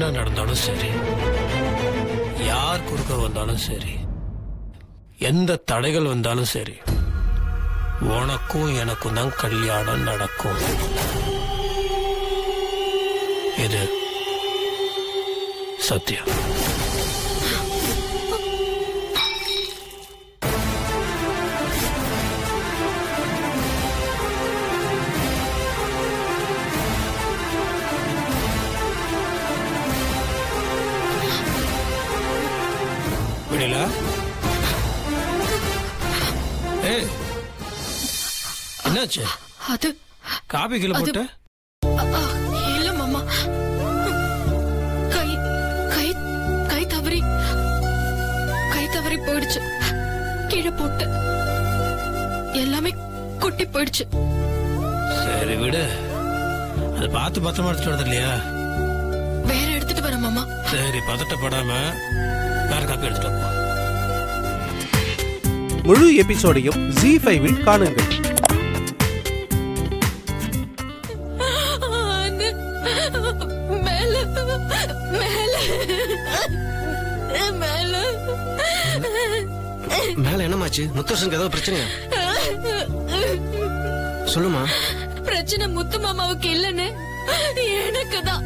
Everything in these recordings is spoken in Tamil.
என்ன நடந்தாலும் சரி யார் குறுக்க வந்தாலும் சரி எந்த தடைகள் வந்தாலும் சரி உனக்கும் எனக்கும் தான் கல்யாணம் நடக்கும் இது சத்யா விடலா ஏய் என்னாச்சு அது காபி கீழே அது- போட்ட அ, அ, இல்ல மாமா கை கை கை தவறி கை தவறி போயிடுச்சு கீழே போட்டு எல்லாமே கொட்டி போயிடுச்சு சரி விடு அது பார்த்து பத்திரமா எடுத்துட்டு வரது இல்லையா வேற எடுத்துட்டு வரேன் மாமா சரி பதட்டப்படாம வேற காப்பி எடுத்துட்டு வா. முழு எபிசோடையும் ஜி ஃபைவில் காணுங்கள் அது மேல மேல மேல மேல என்னமாச்சு முத்தரசனுக்கு ஏதாவது பிரச்சனையா சொல்லுமா பிரச்சனை முத்து மாமாவுக்கு இல்லன்னு எனக்கு தான்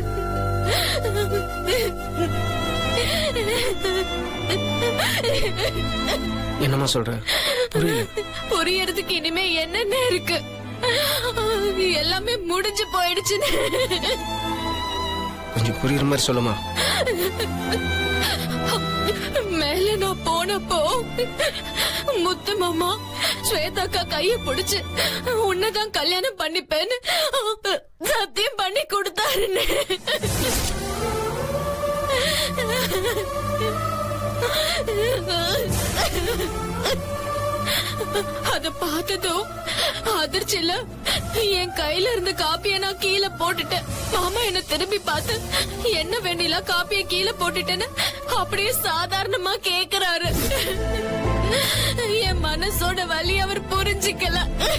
என்னம்மா சொல்ற புரியல புரியறதுக்கு இனிமே என்னென்ன இருக்கு எல்லாமே முடிஞ்சு போயிடுச்சுன்னு கொஞ்சம் புரியுற மாதிரி சொல்லுமா மேல நான் போனப்போ முத்து மாமா ஸ்வேதாக்கா கைய புடிச்சு உன்னதான் கல்யாணம் பண்ணிப்பேன்னு சத்தியம் பண்ணி கொடுத்தாருன்னு அத பார்த்ததும் அதிர்ச்சியில என் கையில இருந்த காப்பிய நான் கீழே போட்டுட்டேன் மாமா என்ன திரும்பி பார்த்து என்ன வெண்ணிலா காப்பிய கீழே போட்டுட்டேன்னு அப்படியே சாதாரணமா கேக்குறாரு என் மனசோட வலி அவர் புரிஞ்சுக்கல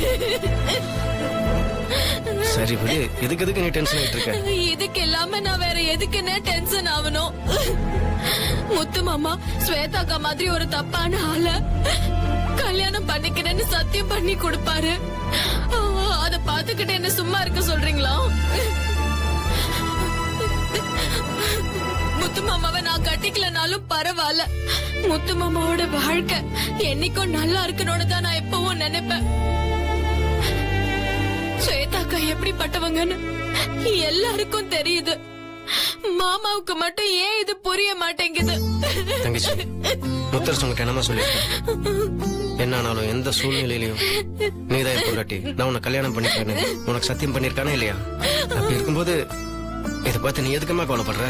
சரி விடு எதுக்கு எதுக்கு நீ டென்ஷன் ஆயிட்டு இருக்க இதுக்கு இல்லாம நான் வேற எதுக்குன்னே டென்ஷன் ஆகணும் முத்து மாமா ஸ்வேதாக்கா மாதிரி ஒரு தப்பான ஆள கல்யாணம் பண்ணிக்கிறேன்னு சத்தியம் பண்ணி கொடுப்பாரு அத பாத்துக்கிட்டு என்ன சும்மா இருக்க சொல்றீங்களா முத்து மாமாவை நான் கட்டிக்கலனாலும் பரவாயில்ல முத்து மாமாவோட வாழ்க்கை என்னைக்கும் நல்லா இருக்கணும்னு தான் நான் எப்பவும் நினைப்பேன் ஸ்வேதாக்கா எப்படிப்பட்டவங்கன்னு எல்லாருக்கும் தெரியுது மாமாவுக்கு மட்டும் ஏன் இது புரிய மாட்டேங்குது தங்கச்சி முத்தரசன் உனக்கு என்னமா சொல்லியிருக்கேன் என்ன ஆனாலும் எந்த சூழ்நிலையிலையும் நீதான் என் பொண்டாட்டி நான் உன்னை கல்யாணம் பண்ணிக்கிறேன்னு உனக்கு சத்தியம் பண்ணிருக்கானே இல்லையா அப்படி இருக்கும்போது இதை பார்த்து நீ எதுக்குமா கவலைப்படுற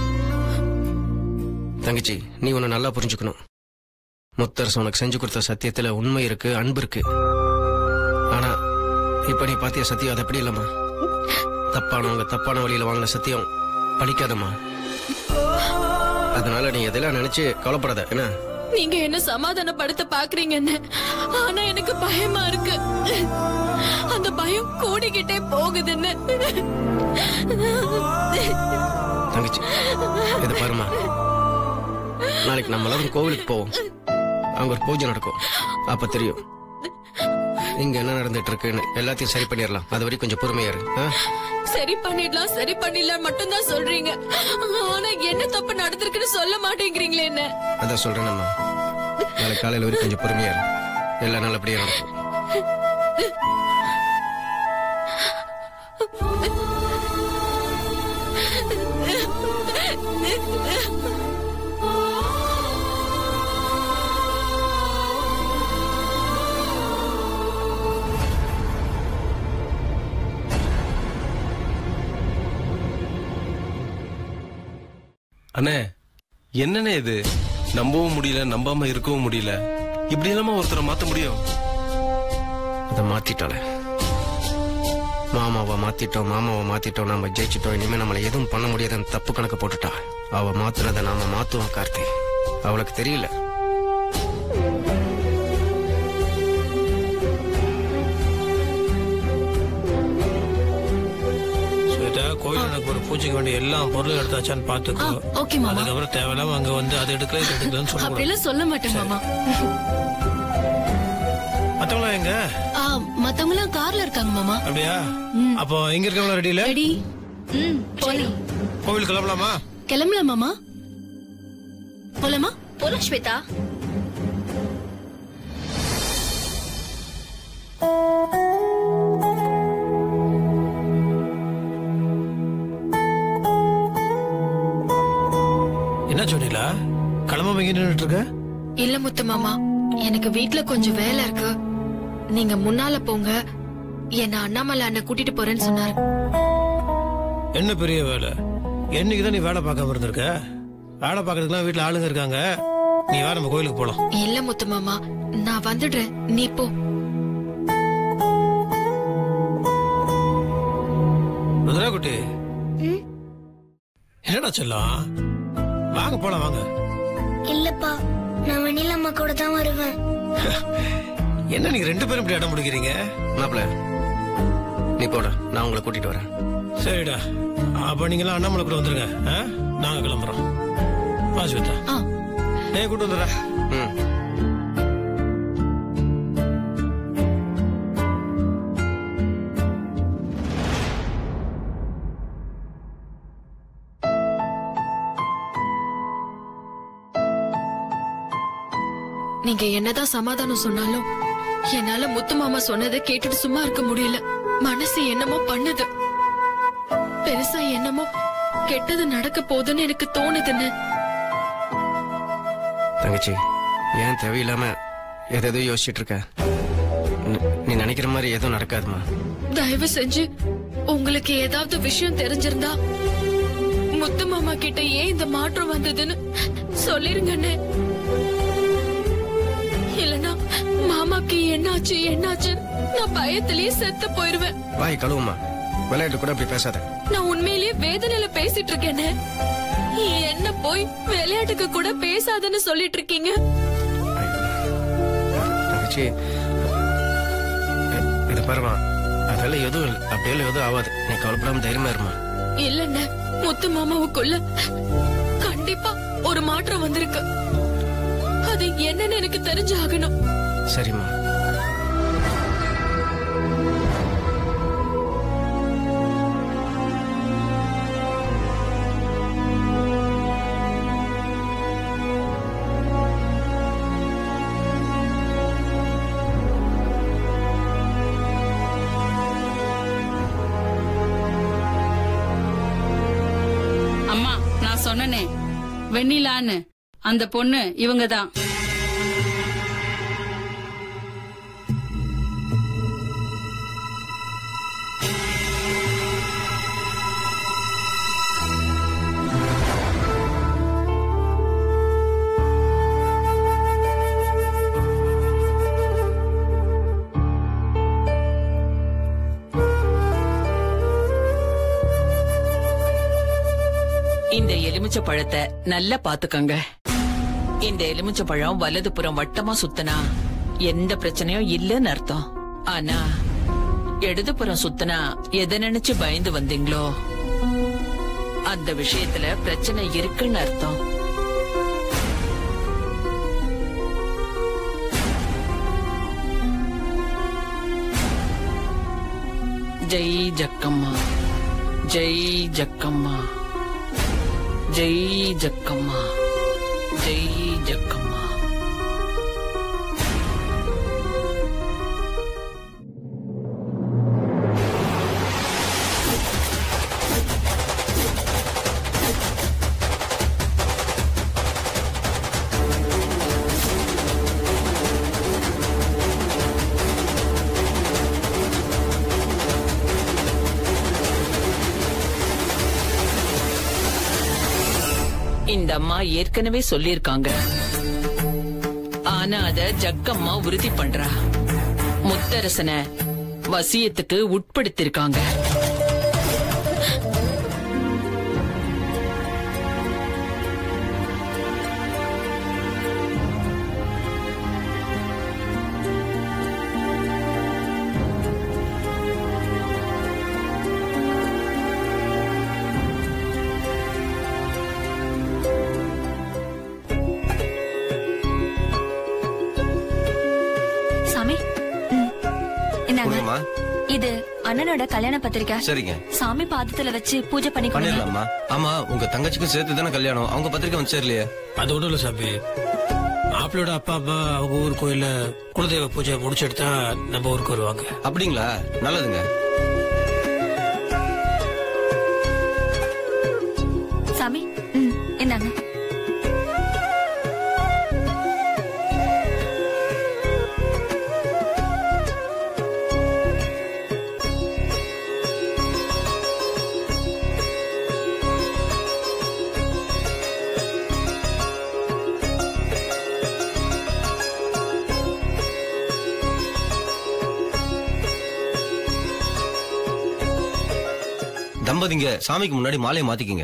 தங்கச்சி நீ உன்னை நல்லா புரிஞ்சுக்கணும் முத்தரசன் உனக்கு செஞ்சு கொடுத்த சத்தியத்துல உண்மை இருக்கு அன்பு இருக்கு ஆனா இப்ப நீ பாத்திய சத்தியம் அது அப்படி இல்லம்மா தப்பானவங்க தப்பான வழியில வாங்கின சத்தியம் பழிக்காதம்மா அதனால நீ எதெல்லாம் நினைச்சு கவலைப்படாத என்ன நீங்க என்ன சமாதானப்படுத்த பாக்குறீங்கன்னு ஆனா எனக்கு பயமா இருக்கு அந்த பயம் கூடிக்கிட்டே போகுதுன்னு தங்கச்சி இது பாருமா நாளைக்கு நம்ம எல்லாரும் கோவிலுக்கு போவோம் அங்க ஒரு பூஜை நடக்கும் அப்ப தெரியும் இங்க என்ன நடந்துட்டு இருக்குன்னு எல்லாத்தையும் சரி பண்ணிடலாம் அது வரைக்கும் கொஞ்சம் பொறுமையா இரு ஆ? சரி பண்ணிடலாம் சரி பண்ணிடலாம் மட்டும் தான் சொல்றீங்க ஆனா என்ன தப்பு நடந்திருக்குன்னு சொல்ல மாட்டேங்கிறீங்களே என்ன அதான் சொல்றேன் நம்ம நாளைக்கு காலையில வரைக்கும் கொஞ்சம் பொறுமையா இரு எல்லாம் நல்லபடியா நடக்கும் அண்ணே என்னண்ணே இது நம்பவும் முடியல நம்பாம இருக்கவும் முடியல இப்படி இல்லாம ஒருத்தரை மாத்த முடியும் அதை மாத்திட்டாளே மாமாவை மாத்திட்டோம் மாமாவை மாத்திட்டோம் நாம ஜெயிச்சிட்டோம் இனிமே நம்மள எதுவும் பண்ண முடியாதுன்னு தப்பு கணக்கு போட்டுட்டா அவ மாத்துனதை நாம மாத்துவோம் கார்த்தி அவளுக்கு தெரியல ஸ்வேதா கோயில் எனக்கு ஒரு பூஜை பூஜைக்கு வேண்டிய எல்லா பொருளும் எடுத்தாச்சான்னு பாத்துக்கோ ஓகே மாமா அதுக்கப்புறம் தேவையில்லாம அங்க வந்து அதை எடுக்கல இது எடுக்கலன்னு சொல்லக்கூடாது அப்படிலாம் சொல்ல மாட்டேன் மாமா மத்தவங்களா எங்க ஆ, மத்தவங்க எல்லாம் கார்ல இருக்காங்க மாமா அப்படியா அப்போ இங்க இருக்கவங்களா ரெடி இல்ல ரெடி ம் போலாம் கோவில் கிளம்பலாமா கிளம்பலாம் மாமா போலாமா போலாம் ஸ்வேதா என்ன சொன்னீங்களா கிளம்ப இங்க நின்னுட்டு இருக்க இல்ல முத்து மாமா எனக்கு வீட்ல கொஞ்சம் வேலை இருக்கு நீங்க முன்னால போங்க என்ன அண்ணாமலை அண்ணன் கூட்டிட்டு போறேன்னு சொன்னாரு என்ன பெரிய வேலை என்னைக்குதான் நீ வேலை பார்க்காம இருந்திருக்க வேலை பார்க்கறதுக்குலாம் வீட்டுல ஆளுங்க இருக்காங்க நீ வா நம்ம கோயிலுக்கு போலாம் இல்ல முத்து மாமா நான் வந்துடுறேன் நீ போ ருத்ரா குட்டி என்னடா செல்லம் வாங்க போலாம் வாங்க இல்லப்பா நான் வெண்ணில அம்மா கூட தான் வருவேன் என்ன நீங்க ரெண்டு பேரும் இப்படி இடம் பிடிக்கிறீங்க மாப்பிள்ள நீ போட நான் உங்களை கூட்டிட்டு வரேன் சரிடா அப்ப நீங்களாம் அண்ணாமலை கூட வந்துருங்க ஆ? நாங்க கிளம்புறோம் வா ஸ்வேதா ஆ டேய் கூட்டு வந்துடுறேன் ம் நீங்க என்னதான் சமாதானம் சொன்னாலும் என்னால முத்து மாமா சொன்னதை கேட்டுட்டு சும்மா இருக்க முடியல மனசு என்னமோ பண்ணுது பெருசா என்னமோ கெட்டது நடக்க போகுதுன்னு எனக்கு தோணுதுன்னு தங்கச்சி ஏன் தேவையில்லாம எதோ யோசிச்சுட்டு இருக்க நீ- நீ நினைக்கிற மாதிரி எதுவும் நடக்காதுமா தயவு செஞ்சு உங்களுக்கு ஏதாவது விஷயம் தெரிஞ்சிருந்தா முத்து மாமா கிட்ட ஏன் இந்த மாற்றம் வந்ததுன்னு சொல்லிருங்கண்ணே இல்லனா மாமாக்கு என்னாச்சு என்னாச்சு நான் பயத்திலேயே செத்து போயிருவேன் வாய் கழுவுமா விளையாட்டு கூட அப்படி பேசாத நான் உண்மையிலேயே வேதனையில பேசிட்டு இருக்கேனே என்ன போய் விளையாட்டுக்கு கூட பேசாதன்னு சொல்லிட்டு இருக்கீங்க தங்கச்சி இ- இது பாருமா அதெல்லாம் எதுவும் இல்லை அப்படியெல்லாம் எதுவும் ஆகாது நீ கவலைப்படாம தைரியமா இருமா இல்லண்ணே முத்து மாமாவுக்குள்ள கண்டிப்பா ஒரு மாற்றம் வந்திருக்கு அது என்னன்னு எனக்கு தெரிஞ்சாகணும் சரிம்மா அம்மா நான் சொன்னனே வெண்ணிலான்னு அந்த பொண்ணு இவங்க தான் இந்த எலுமிச்சை பழத்தை நல்லா பாத்துக்கங்க இந்த எலுமிச்சை பழம் வலது புறம் வட்டமா சுத்தினா எந்த பிரச்சனையும் இல்லைன்னு அர்த்தம் ஆனா இடதுபுறம் சுத்தினா எதை நினைச்சு பயந்து வந்தீங்களோ அந்த விஷயத்துல பிரச்சனை இருக்குன்னு அர்த்தம் ஜெய் ஜக்கம்மா ஜெய் ஜக்கம்மா ஜெய் ஜக்கம்மா ஜெய் ஜக்கம்மா இந்த அம்மா ஏற்கனவே சொல்லியிருக்காங்க ஆனா அத ஜக்கம்மா உறுதி பண்றா முத்தரசனை வசியத்துக்கு உட்படுத்திருக்காங்க என்னம்மா இது அண்ணனோட கல்யாண பத்திரிக்கை சரிங்க சாமி பாதத்துல வச்சு பூஜை பண்ணி கொடுங்க பண்ணிடலாமா ஆமா உங்க தங்கச்சிக்கும் சேர்த்து தானே கல்யாணம் அவங்க பத்திரிக்கை வந்து சேரலையே அது ஒன்றும் இல்லை சாமி மாப்பிள்ளையோட அப்பா அம்மா அவங்க ஊர் கோயில்ல குலதெய்வ பூஜை முடிச்சுட்டு தான் நம்ம ஊருக்கு வருவாங்க அப்படிங்களா நல்லதுங்க சாமி ம், இந்தாங்க தம்பதிங்க சாமிக்கு முன்னாடி மாலையை மாத்திக்கிங்க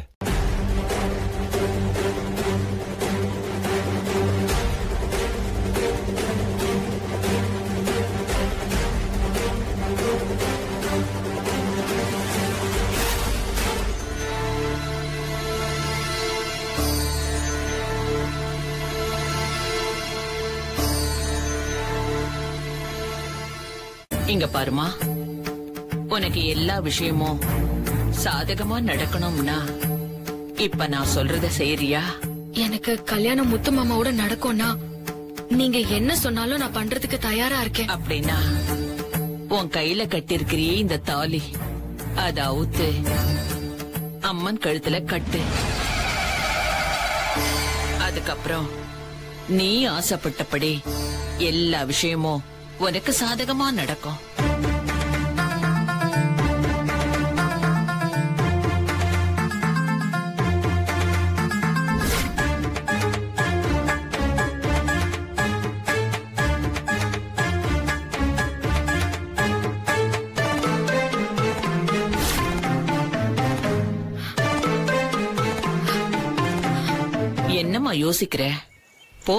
இங்க பாருமா உனக்கு எல்லா விஷயமும் சாதகமா நடக்கணும்னா இப்ப நான் சொல்றத செய்யறியா எனக்கு கல்யாணம் முத்து மாமாவோட நடக்கும்னா நீங்க என்ன சொன்னாலும் நான் பண்றதுக்கு தயாரா இருக்கேன் அப்படின்னா உன் கையில கட்டிருக்கிறியே இந்த தாலி அத அவுத்து அம்மன் கழுத்துல கட்டு அதுக்கப்புறம் நீ ஆசைப்பட்டபடி எல்லா விஷயமும் உனக்கு சாதகமா நடக்கும் என்னம்மா யோசிக்கிற போ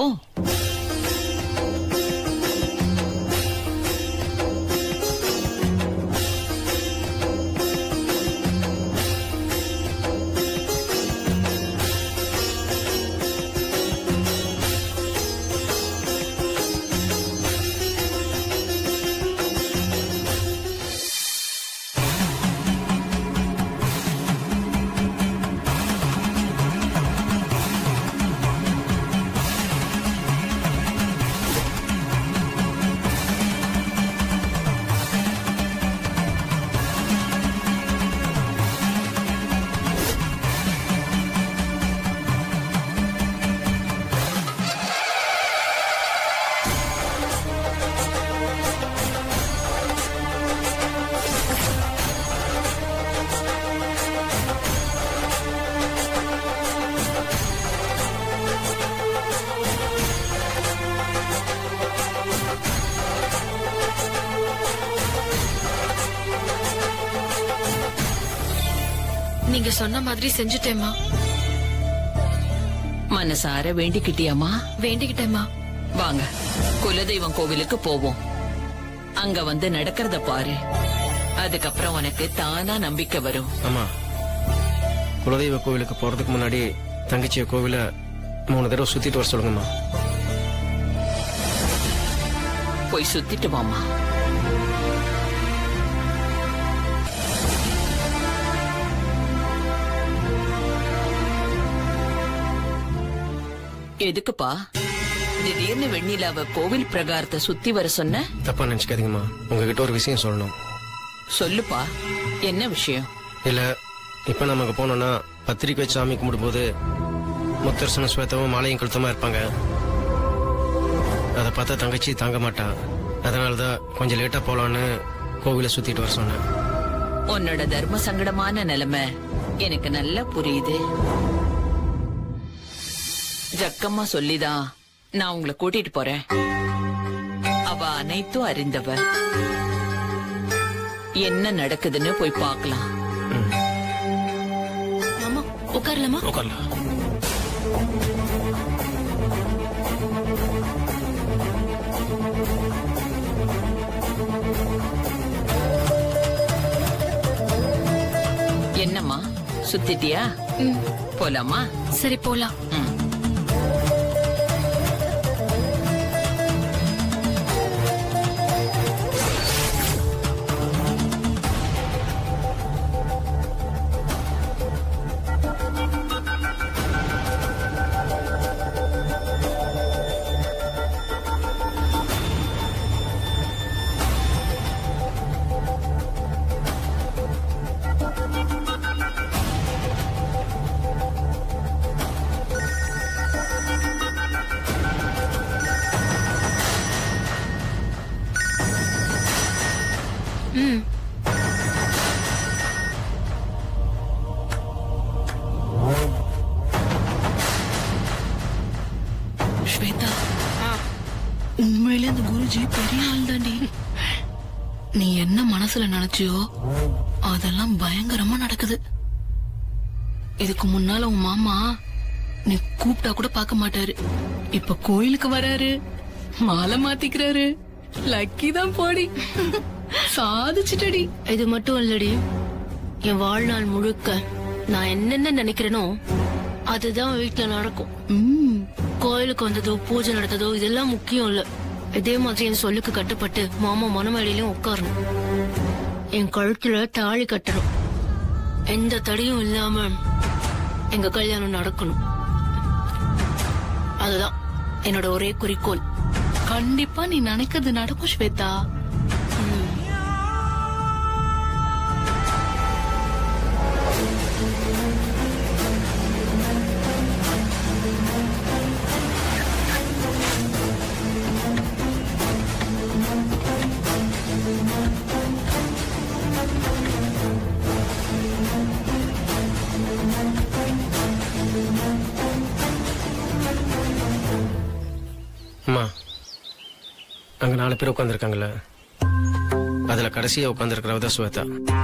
நீங்க சொன்ன மாதிரி செஞ்சுட்டேம்மா மனசார வேண்டிக்கிட்டியாமா வேண்டிக்கிட்டேம்மா வாங்க குலதெய்வம் கோவிலுக்கு போவோம் அங்க வந்து நடக்கிறத பாரு அதுக்கப்புறம் உனக்கு தானா நம்பிக்கை வரும் ஆமா குலதெய்வ கோவிலுக்கு போறதுக்கு முன்னாடி தங்கச்சிய கோவில மூணு தடவை சுத்திட்டு வர சொல்லுங்கம்மா போய் சுத்திட்டு வாமா எதுக்குப்பா திடீர்னு வெண்ணிலாவ கோவில் பிரகாரத்தை சுத்தி வர சொன்ன தப்பா நினைச்சுக்காதீங்கம்மா உங்ககிட்ட ஒரு விஷயம் சொல்லணும் சொல்லுப்பா என்ன விஷயம் இல்ல இப்ப நம்ம அங்க போனோம்னா பத்திரிக்கை வச்சு சாமி கும்பிடும்போது முத்தரசன ஸ்வேதாவும் மாலையும் கழுத்தமா இருப்பாங்க அதை பார்த்தா தங்கச்சி தாங்க மாட்டா அதனாலதான் கொஞ்சம் லேட்டா போலான்னு கோவிலை சுத்திட்டு வர சொன்னேன் உன்னோட தர்ம சங்கடமான நிலைமை எனக்கு நல்லா புரியுது ஜக்கம்மா சொல்லிதான் நான் உங்களை கூட்டிட்டு போறேன் அவ அனைத்தும் அறிந்தவ என்ன நடக்குதுன்னு போய் பார்க்கலாம் மாமா உட்காரலாமா உட்காரலாம் என்னம்மா சுத்திட்டியா ம், போலாமா சரி போலாம் ம். ம் ஸ்வேதா உண்மையிலே அந்த குருஜி பெரிய ஆள் தாண்டி நீ என்ன மனசுல நினைச்சியோ அதெல்லாம் பயங்கரமா நடக்குது இதுக்கு முன்னால உன் மாமா நீ கூப்பிட்டா கூட பார்க்க மாட்டாரு இப்ப கோயிலுக்கு வராரு மாலை மாத்திக்கிறாரு லக்கி தான் போடி சாதிச்சுட்டடி இது மட்டும் இல்லடி என் வாழ்நாள் முழுக்க நான் என்னென்ன நினைக்கிறேனோ அதுதான் வீட்டுல நடக்கும் ம் கோயிலுக்கு வந்ததோ பூஜை நடந்ததோ இதெல்லாம் முக்கியம் இல்ல இதே மாதிரி என் சொல்லுக்கு கட்டுப்பட்டு மாமா மனமேடையிலயும் உட்காரணும் என் கழுத்துல தாலி கட்டணும் எந்த தடையும் இல்லாம எங்க கல்யாணம் நடக்கணும் அதுதான் என்னோட ஒரே குறிக்கோள் கண்டிப்பா நீ நினைக்கிறது நடக்கும் ஸ்வேதா அம்மா அங்க நாலு பேர் உட்காந்துருக்காங்கல்ல அதுல கடைசியா உட்காந்துருக்கிறவ தான் ஸ்வேதா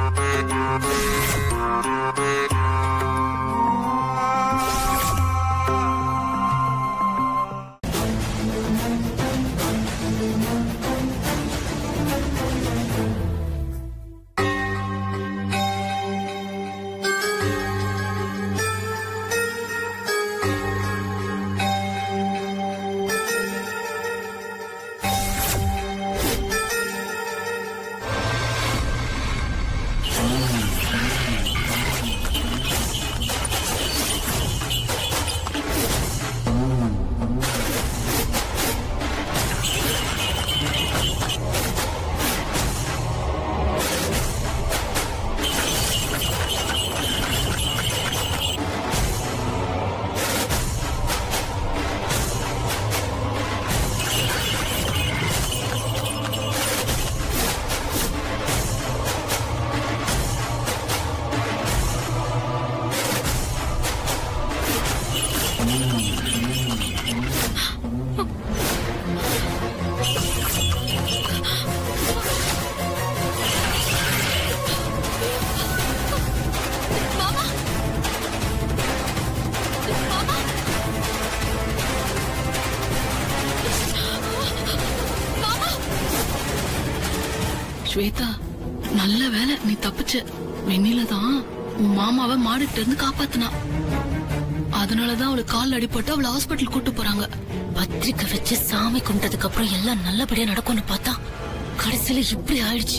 ஸ்வேதா நல்ல வேலை நீ தப்பிச்ச வெண்ணில தான் உன் மாமாவை மாடிட்ட இருந்து காப்பாத்துனா அதனாலதான் அவளுக்கு கால் அடிபட்டு அவளை ஹாஸ்பிட்டல் கூட்டு போறாங்க பத்திரிக்கை வச்சு சாமி கும்பிட்டதுக்கு அப்புறம் எல்லாம் நல்லபடியா நடக்கும்னு பார்த்தா கடைசியில இப்படி ஆயிடுச்சு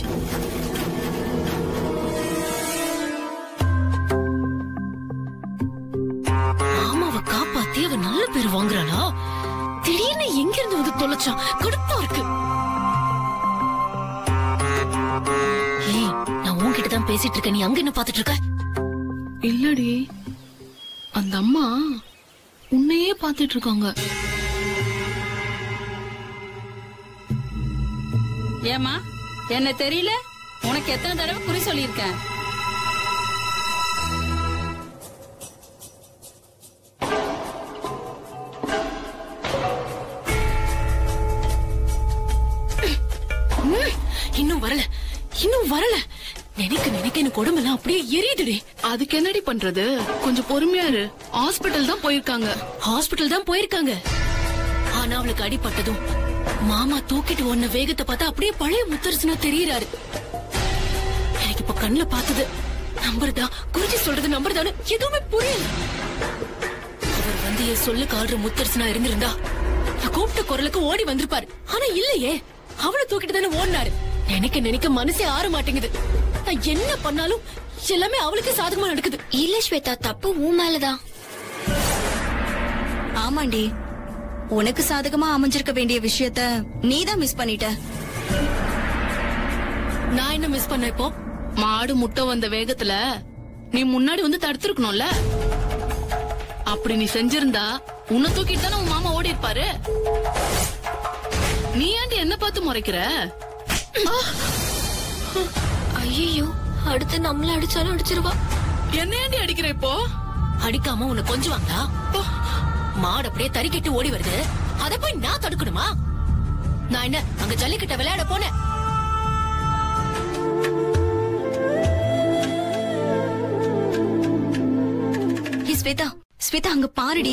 மாமாவை காப்பாத்தி அவ நல்ல பேர் வாங்குறாளா திடீர்னு எங்க இருந்து வந்து தொலைச்சான் கடுப்பா இருக்கு ஏய் நான் உன்கிட்ட தான் பேசிட்டு இருக்கேன் நீ அங்க என்ன பாத்துட்டு இருக்க இல்லடி அந்த அம்மா உன்னையே பாத்துட்டு இருக்காங்க ஏமா என்ன தெரியல உனக்கு எத்தனை தடவை குறி சொல்லியிருக்கேன் ம், இன்னும் வரல இன்னும் வரல நினைக்க நினைக்க எனக்கு உடம்பெல்லாம் அப்படியே எரியுதுடி அதுக்கு என்னடி பண்றது கொஞ்சம் பொறுமையா இரு ஹாஸ்பிட்டல் தான் போயிருக்காங்க ஹாஸ்பிட்டல் தான் போயிருக்காங்க ஆனா அவளுக்கு அடிபட்டதும் மாமா தூக்கிட்டு ஒன்ன வேகத்தை பார்த்தா அப்படியே பழைய முத்தரசனா தெரியறாரு எனக்கு இப்ப கண்ணுல பார்த்தது நம்பர்தா குருஜி சொல்றது நம்பர்தான்னு எதுவுமே புரியல அவர் வந்து என் சொல்லுக்கு ஆடுற முத்தரசனா இருந்திருந்தா நான் கூப்பிட்ட குரலுக்கு ஓடி வந்திருப்பாரு ஆனா இல்லையே அவளை தூக்கிட்டு தானே ஓடினாரு நினைக்க நினைக்க மனசே ஆற மாட்டேங்குது நான் என்ன பண்ணாலும் எல்லாமே அவளுக்கு சாதகமா நடக்குது இல்ல ஸ்வேதா தப்பு உன் மேலதான் ஆமாண்டி உனக்கு சாதகமா அமைஞ்சிருக்க வேண்டிய விஷயத்த நீதான் மிஸ் பண்ணிட்ட நான் என்ன மிஸ் பண்ண இப்போ மாடு முட்டை வந்த வேகத்துல நீ முன்னாடி வந்து தடுத்திருக்கணும்ல அப்படி நீ செஞ்சிருந்தா உன்னை தூக்கிட்டு தானே உன் மாமா ஓடி இருப்பாரு நீ ஏன்டி என்ன பார்த்து முறைக்கிற ஐயோ அடுத்து நம்மள அடிச்சாலும் அடிச்சிருவா என்னையாண்டி அடிக்கிற இப்போ அடிக்காம உன்னை கொஞ்சுவாங்களா மாடு அப்படியே தறிக்கிட்டு ஓடி வருது அத போய் நான் தடுக்கணுமா நான் என்ன அங்க ஜல்லிக்கிட்ட விளையாட போனேன் ஹே ஸ்வேதா ஸ்வேதா அங்க பாருடி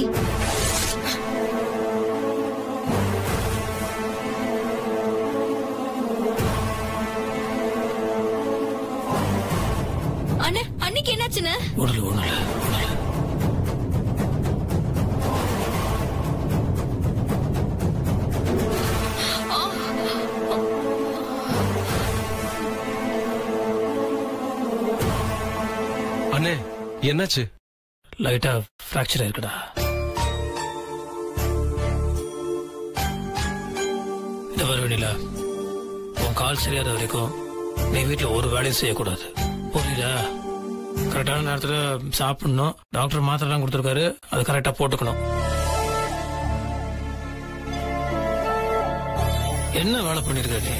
அண்ணே அன்னைக்கு என்னாச்சுன்னு ஒண்ணுல ஒண்ணுல அண்ணே என்னாச்சு லைட்டா ஃப்ராக்சர் ஆயிருக்குடா இந்த மாதிரி வேணில உன் கால் சரியாத வரைக்கும் நீ வீட்டுல ஒரு வேலையும் செய்யக்கூடாது புரியுதா கரெக்டான நேரத்துல சாப்பிடணும் டாக்டர் மாத்திரை கொடுத்துருக்காரு அது கரெக்டா போட்டுக்கணும் என்ன வேலை பண்ணிருக்க நீ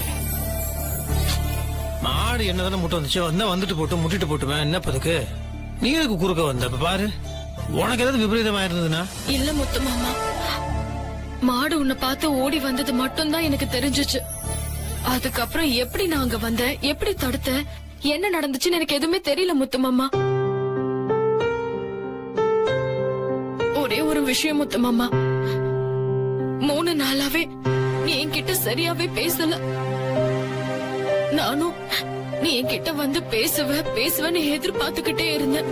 மாடு என்னதானே முட்டை வந்துச்சு வந்தா வந்துட்டு போட்டு முட்டிட்டு போட்டுவேன் என்ன பதுக்கு நீ எதுக்கு குறுக்க வந்த இப்ப பாரு உனக்கு ஏதாவது விபரீதமா இருந்ததுன்னா இல்ல முத்து மாமா மாடு உன்னை பார்த்து ஓடி வந்தது மட்டும்தான் எனக்கு தெரிஞ்சுச்சு அதுக்கப்புறம் எப்படி நான் அங்க வந்தேன் எப்படி தடுத்தேன் என்ன நடந்துச்சுன்னு எனக்கு எதுவுமே தெரியல முத்து மாமா ஒரே ஒரு விஷயம் முத்து மாமா மூணு நாளாவே நீ என்கிட்ட சரியாவே பேசல நானும் நீ என்கிட்ட வந்து பேசுவ பேசுவன்னு எதிர்பார்த்துக்கிட்டே இருந்தேன்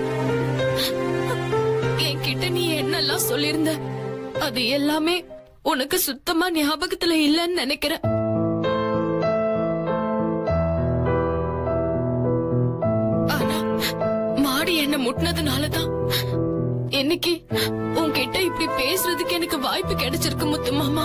என்கிட்ட நீ என்னெல்லாம் சொல்லிருந்த அது எல்லாமே உனக்கு சுத்தமா ஞாபகத்துல இல்லன்னு நினைக்கிறேன் ஆனா மாடி என்ன முட்டினதுனாலதான் இன்னைக்கு உன்கிட்ட இப்படி பேசுறதுக்கு எனக்கு வாய்ப்பு கிடைச்சிருக்கு முத்து மாமா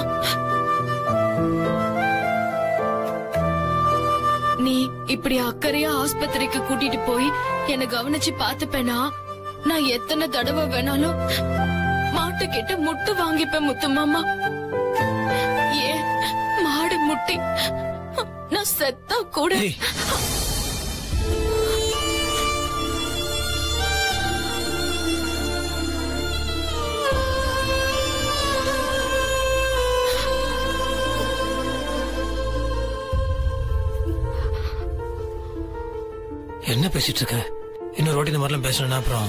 நீ இப்படி அக்கறையா ஆஸ்பத்திரிக்கு கூட்டிட்டு போய் என்ன கவனிச்சு பாத்துப்பேனா நான் எத்தனை தடவை வேணாலும் மாட்டு கிட்ட முட்டு வாங்கிப்பேன் முத்து மாமா ஏன் மாடு முட்டி நான் செத்தா கூட என்ன பேசிட்டு இருக்க இன்னொரு வாட்டி இந்த மாதிரிலாம் பேசணும்னா அப்புறம்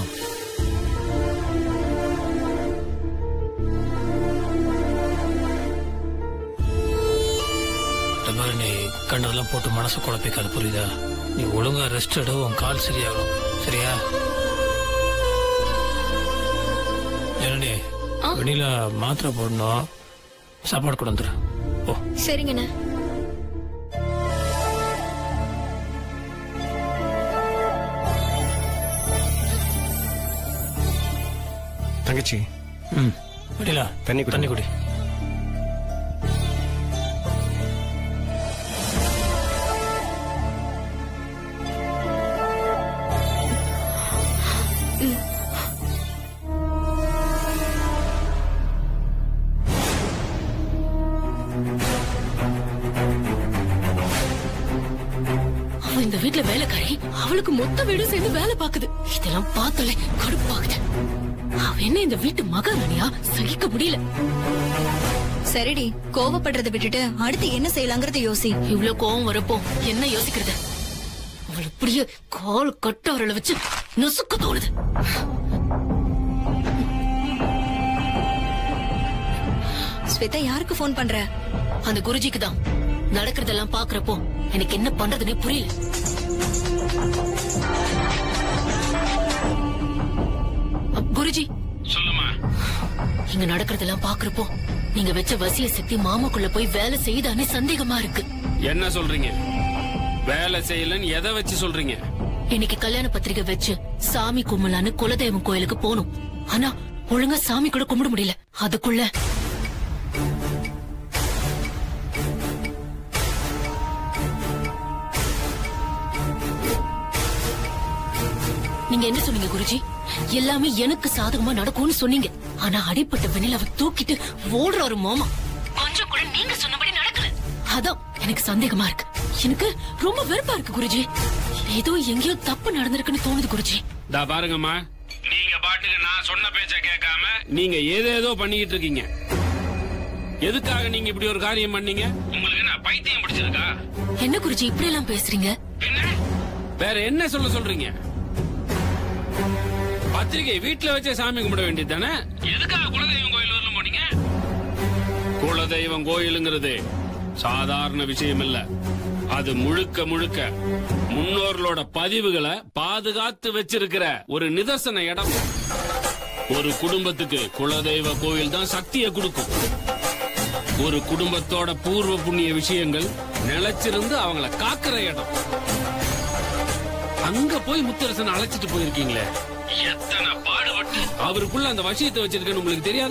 இந்த மாதிரி நீ கண்டதெல்லாம் போட்டு மனசை குழப்பிக்காது புரியுதா நீ ஒழுங்கா ரெஸ்ட் எடு உன் கால் சரியாகும் சரியா என்னடி வெளியில மாத்திரை போடணும் சாப்பாடு கொண்டு வந்துரு ஓ சரிங்கண்ணே தங்கச்சி ம் வெளியில தண்ணி குடி தண்ணி குடி அவ இந்த வீட்ல வேலைக்காரி அவளுக்கு மொத்த வீடும் சேர்ந்து வேலை பாக்குது இதெல்லாம் பார்த்தாலே கடுப்பாகுது அவ என்ன இந்த வீட்டு மகாராணியா சகிக்க முடியல சரிடி கோவப்படுறதை விட்டுட்டு அடுத்து என்ன செய்யலாங்கறத யோசி இவ்ளோ கோவம் வரப்போ என்ன யோசிக்கிறது அவள் இப்படியே கால் கட்டாரல வச்சு நசுக்க தோணுது ஸ்வேதா யாருக்கு ஃபோன் பண்ற அந்த குருஜிக்கு தான் நடக்கிறதெல்லாம் பாக்குறப்போ எனக்கு என்ன பண்றதுன்னே புரியல அ, குருஜி சொல்லுமா இங்க நடக்கிறதெல்லாம் பாக்குறப்போ நீங்க வச்ச வசிய சக்தி மாமாக்குள்ள போய் வேலை செய்தானே சந்தேகமா இருக்கு என்ன சொல்றீங்க வேலை செய்யலன்னு எதை வச்சு சொல்றீங்க இன்னைக்கு கல்யாண பத்திரிகை வச்சு சாமி கும்பலான்னு குலதெய்வம் கோயிலுக்கு போகணும் ஆனா ஒழுங்கா சாமி கூட கும்பிட முடியல அதுக்குள்ள நீங்க என்ன சொன்னீங்க குருஜி எல்லாமே எனக்கு சாதகமா நடக்கும்னு சொன்னீங்க ஆனா அடிப்பட்ட வெண்ணில அவ தூக்கிட்டு ஓடுறாரு மாமா கொஞ்சம் கூட நீங்க சொன்னபடி நடக்கல அதான் எனக்கு சந்தேகமா இருக்கு எனக்கு ரொம்ப வெறுப்பா இருக்கு குருஜி ஏதோ எங்கேயோ தப்பு நடந்திருக்குன்னு தோணுது குருஜி தா பாருங்கம்மா நீங்க பாட்டுக்கு நான் சொன்ன பேச்ச கேட்காம நீங்க ஏதேதோ பண்ணிக்கிட்டு இருக்கீங்க எதுக்காக நீங்க இப்படி ஒரு காரியம் பண்ணீங்க உங்களுக்கு என்ன பைத்தியம் பிடிச்சிருக்கா என்ன குருஜி இப்படி எல்லாம் பேசுறீங்க வேற என்ன சொல்ல சொல்றீங்க பத்திரிகை வீட்டுல வச்சே சாமி கும்பிட வேண்டியது தானே எதுக்காக குலதெய்வம் கோயில் வரல போனீங்க குலதெய்வம் கோயிலுங்கிறது சாதாரண விஷயம் இல்ல அது முழுக்க முழுக்க முன்னோர்களோட பதிவுகளை பாதுகாத்து வச்சிருக்கிற ஒரு நிதர்சன இடம் ஒரு குடும்பத்துக்கு குலதெய்வ கோயில் தான் சக்தியை கொடுக்கும் ஒரு குடும்பத்தோட பூர்வ புண்ணிய விஷயங்கள் நிலைச்சிருந்து அவங்கள காக்கிற இடம் அங்க போய் முத்தரசன் அழைச்சிட்டு போயிருக்கீங்களே எத்தனை பாடுபட்டு அவருக்குள்ள அந்த விஷயத்தை வச்சிருக்கேன்னு உங்களுக்கு தெரியாது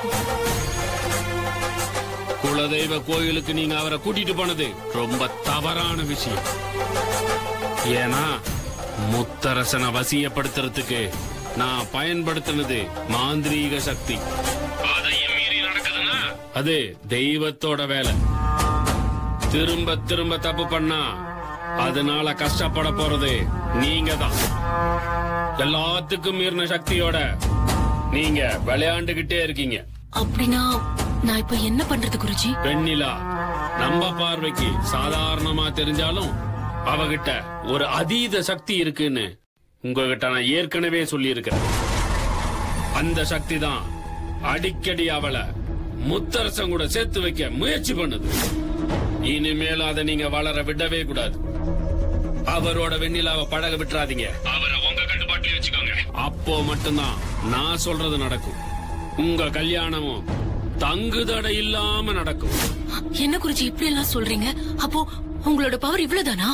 குலதெய்வ கோயிலுக்கு நீங்க அவரை கூட்டிட்டு போனது ரொம்ப தவறான விஷயம் ஏன்னா முத்தரசனை வசியப்படுத்துறதுக்கு நான் பயன்படுத்தினது மாந்திரீக சக்தி அதையும் மீறி நடக்குதுன்னா அது தெய்வத்தோட வேலை திரும்ப திரும்ப தப்பு பண்ணா அதனால கஷ்டப்பட போறது நீங்க தான் எல்லாத்துக்கும் மீறின சக்தியோட நீங்க விளையாண்டுகிட்டே இருக்கீங்க அப்படின்னா நான் இப்ப என்ன பண்றது குருஜி வெண்ணிலா நம்ம பார்வைக்கு சாதாரணமா தெரிஞ்சாலும் அவகிட்ட ஒரு அதீத சக்தி இருக்குன்னு உங்ககிட்ட நான் ஏற்கனவே சொல்லியிருக்கிறேன் அந்த சக்தி தான் அடிக்கடி அவளை முத்தரசன் கூட சேர்த்து வைக்க முயற்சி பண்ணுது இனிமேலும் அதை நீங்க வளர விடவே கூடாது அவரோட வெண்ணிலாவை பழக விட்டுறாதீங்க அவரை உங்க கட்டுப்பாட்டிலே வச்சுக்கோங்க அப்போ மட்டும்தான் நான் சொல்றது நடக்கும் உங்க கல்யாணமும் தங்குதடை இல்லாம நடக்கும் என்ன குருஜி இப்படி எல்லாம் சொல்றீங்க அப்போ உங்களோட பவர் இவ்வளவுதானா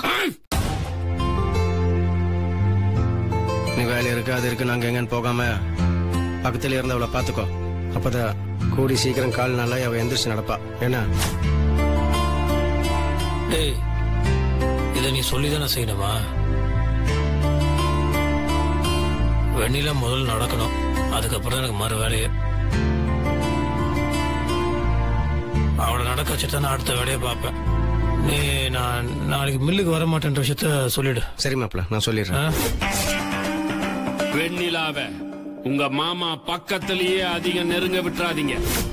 நீ வேலை இருக்கு அது இருக்கு நாங்க எங்கன்னு போகாம பக்கத்துல இருந்தவளை பாத்துக்கோ அப்பதான் கூடி சீக்கிரம் கால் நல்லா அவ எந்திரிச்சு நடப்பா என்ன டேய் இதை நீ சொல்லிதானே செய்யணுமா வெண்ணில முதல்ல நடக்கணும் அதுக்கப்புறம் தான் எனக்கு மறு வேலையே அவளை நடக்க வச்சுட்டு நான் அடுத்த வேலையை பார்ப்பேன் நீ நான் நாளைக்கு மில்லுக்கு வர மாட்டேன்ற விஷயத்த சொல்லிடு சரி மாப்பிள நான் சொல்லிடுறேன் வெண்ணிலாவ உங்க மாமா பக்கத்திலேயே அதிகம் நெருங்க விட்டுறாதீங்க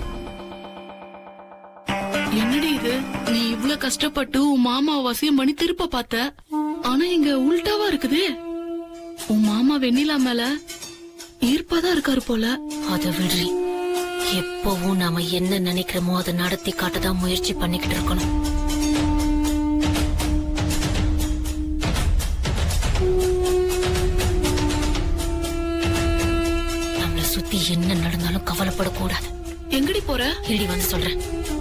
என்னடி இது நீ இவ்ளோ கஷ்டப்பட்டு உன் மாமா வசியம் பண்ணி திருப்ப பார்த்த ஆனா இங்க உல்டாவா இருக்குதே உன் மாமா வெண்ணிலா மேல ஈர்ப்பாதான் இருக்காரு போல அத விடுறி எப்பவும் நாம என்ன நினைக்கிறோமோ அதை நடத்தி காட்டதான் முயற்சி பண்ணிக்கிட்டு இருக்கணும் நம்மள சுத்தி என்ன நடந்தாலும் கவலைப்படக்கூடாது எங்கடி போற இடி வந்து சொல்றேன்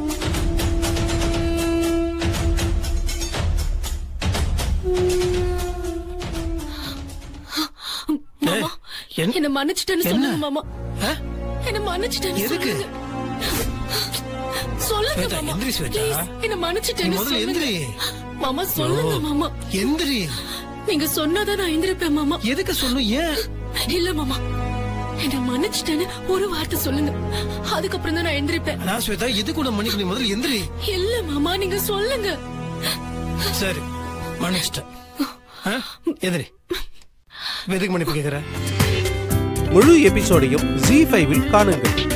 மாமா என்ன மன்னிச்சிட்டேன்னு சொல்லுங்க மாமா என்ன மன்னிச்சிட்டேன்னு எதுக்கு? சொல்லுங்க ஸ்வேதா, மாமா எந்திரி ஸ்வேதா. Please, என்ன மன்னிச்சிட்டேன்னு நீ முதல்ல சொல்லுங்க எந்திரி. மாமா சொல்லுங்க ஐயோ. மாமா எந்திரி நீங்க சொன்னாதான் நான் எந்திரிப்பேன் மாமா எதுக்கு சொல்லும் ஏன் இல்ல மாமா என்ன மன்னிச்சிட்டேன்னு ஒரு வார்த்தை சொல்லுங்க அதுக்கப்புறம் தான் நான் எந்திரிப்பேன் அதான் ஸ்வேதா எதுக்கு உன்னை மன்னிக்க நீ முதல்ல எந்திரி இல்ல மாமா நீங்க சொல்லுங்க சரி மன்னிச்சிட்டேன் ஆ? எதிரி இப்ப எதுக்கு மன்னிப்பு கேக்குற முழு எபிசோடையும் ஜி ஃபைவில் காணுங்கள்